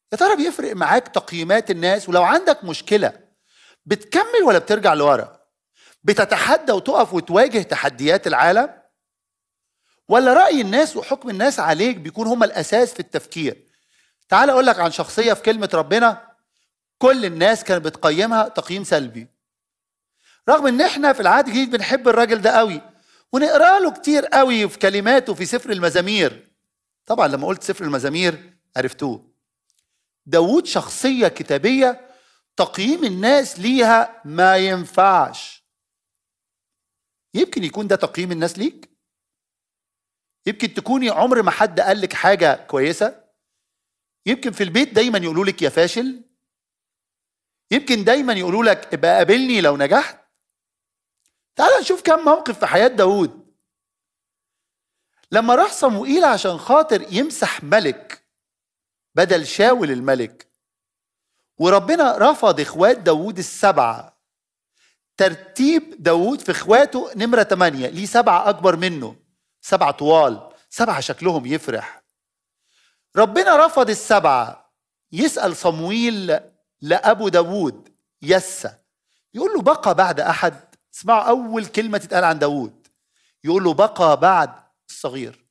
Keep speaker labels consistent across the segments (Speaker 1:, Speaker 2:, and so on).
Speaker 1: يا ترى بيفرق معاك تقييمات الناس ولو عندك مشكله بتكمل ولا بترجع لورا بتتحدى وتقف وتواجه تحديات العالم ولا راي الناس وحكم الناس عليك بيكون هما الاساس في التفكير تعال اقول لك عن شخصيه في كلمه ربنا كل الناس كانت بتقيمها تقييم سلبي رغم ان احنا في العهد الجديد بنحب الراجل ده قوي ونقرا له كتير قوي في كلماته في سفر المزامير طبعا لما قلت سفر المزامير عرفتوه داوود شخصية كتابية تقييم الناس ليها ما ينفعش يمكن يكون ده تقييم الناس ليك يمكن تكوني عمر ما حد قال لك حاجة كويسة يمكن في البيت دايما يقولوا لك يا فاشل يمكن دايما يقولوا لك ابقى قابلني لو نجحت تعال نشوف كم موقف في حياة داود لما راح صموئيل عشان خاطر يمسح ملك بدل شاول الملك وربنا رفض اخوات داود السبعة ترتيب داود في اخواته نمرة ثمانية ليه سبعة أكبر منه سبعة طوال سبعة شكلهم يفرح ربنا رفض السبعة يسأل صمويل لأبو داود يسى يقول له بقى بعد أحد اسمعوا أول كلمة تتقال عن داود يقول له بقى بعد الصغير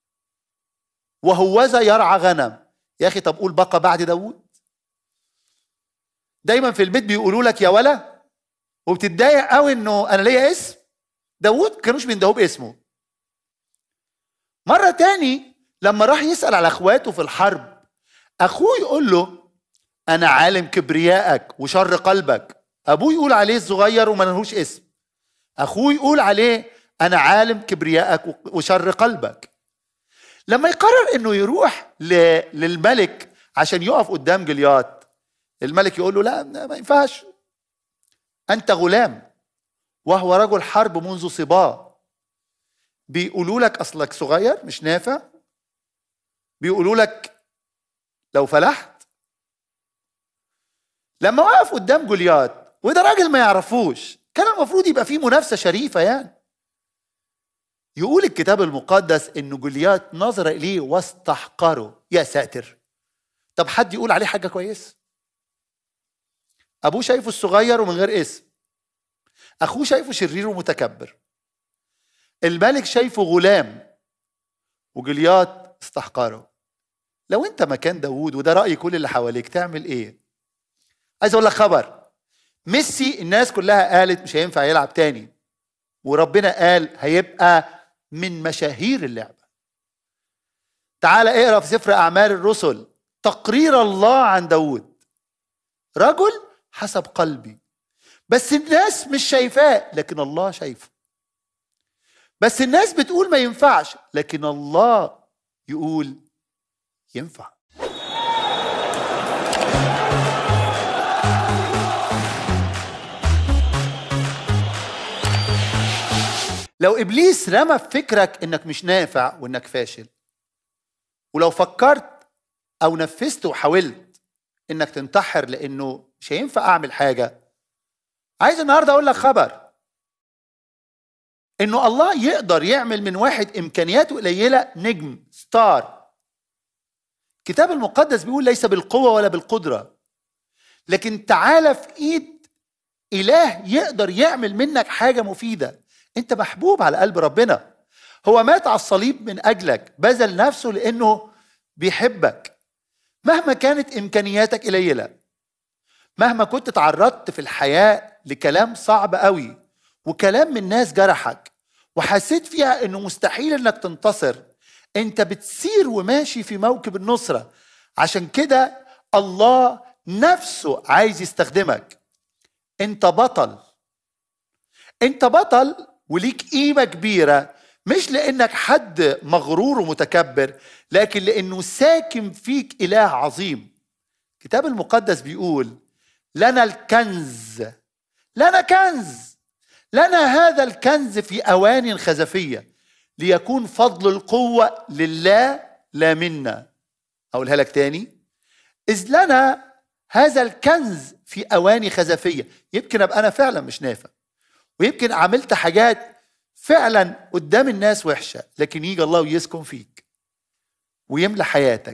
Speaker 1: وهوذا يرعى غنم يا أخي طب قول بقى بعد داود دايما في البيت بيقولوا لك يا ولا وبتتضايق قوي انه انا ليا اسم داود كانوش بيندهوه باسمه مرة تاني لما راح يسأل على اخواته في الحرب اخوه يقول له انا عالم كبريائك وشر قلبك ابوه يقول عليه الصغير وما لهوش اسم اخوه يقول عليه انا عالم كبريائك وشر قلبك لما يقرر انه يروح للملك عشان يقف قدام جليات الملك يقول له لا ما ينفعش انت غلام وهو رجل حرب منذ صباه بيقولوا لك اصلك صغير مش نافع بيقولوا لك لو فلحت لما وقف قدام جوليات وده راجل ما يعرفوش كان المفروض يبقى فيه منافسه شريفه يعني يقول الكتاب المقدس ان جوليات نظر اليه واستحقره يا ساتر طب حد يقول عليه حاجه كويسه ابوه شايفه الصغير ومن غير اسم اخوه شايفه شرير ومتكبر الملك شايفه غلام وجوليات استحقره لو انت مكان داوود وده راي كل اللي حواليك تعمل ايه عايز اقول لك خبر ميسي الناس كلها قالت مش هينفع يلعب تاني وربنا قال هيبقى من مشاهير اللعبه تعال اقرا في سفر اعمال الرسل تقرير الله عن داود رجل حسب قلبي بس الناس مش شايفاه لكن الله شايفه بس الناس بتقول ما ينفعش لكن الله يقول ينفع لو ابليس رمى في فكرك انك مش نافع وانك فاشل ولو فكرت او نفذت وحاولت انك تنتحر لانه مش هينفع اعمل حاجه عايز النهارده اقول لك خبر انه الله يقدر يعمل من واحد امكانياته قليله نجم ستار الكتاب المقدس بيقول ليس بالقوه ولا بالقدره لكن تعالى في ايد اله يقدر يعمل منك حاجه مفيده انت محبوب على قلب ربنا هو مات على الصليب من اجلك بذل نفسه لانه بيحبك مهما كانت امكانياتك قليله مهما كنت تعرضت في الحياه لكلام صعب قوي وكلام من ناس جرحك وحسيت فيها انه مستحيل انك تنتصر انت بتسير وماشي في موكب النصره عشان كده الله نفسه عايز يستخدمك انت بطل انت بطل وليك قيمه كبيره مش لانك حد مغرور ومتكبر لكن لانه ساكن فيك اله عظيم الكتاب المقدس بيقول لنا الكنز لنا كنز لنا هذا الكنز في اوان خزفيه ليكون فضل القوه لله لا منا اقولها لك تاني اذ لنا هذا الكنز في اواني خزفيه يمكن ابقى انا فعلا مش نافع ويمكن عملت حاجات فعلا قدام الناس وحشه لكن يجي الله ويسكن فيك ويملى حياتك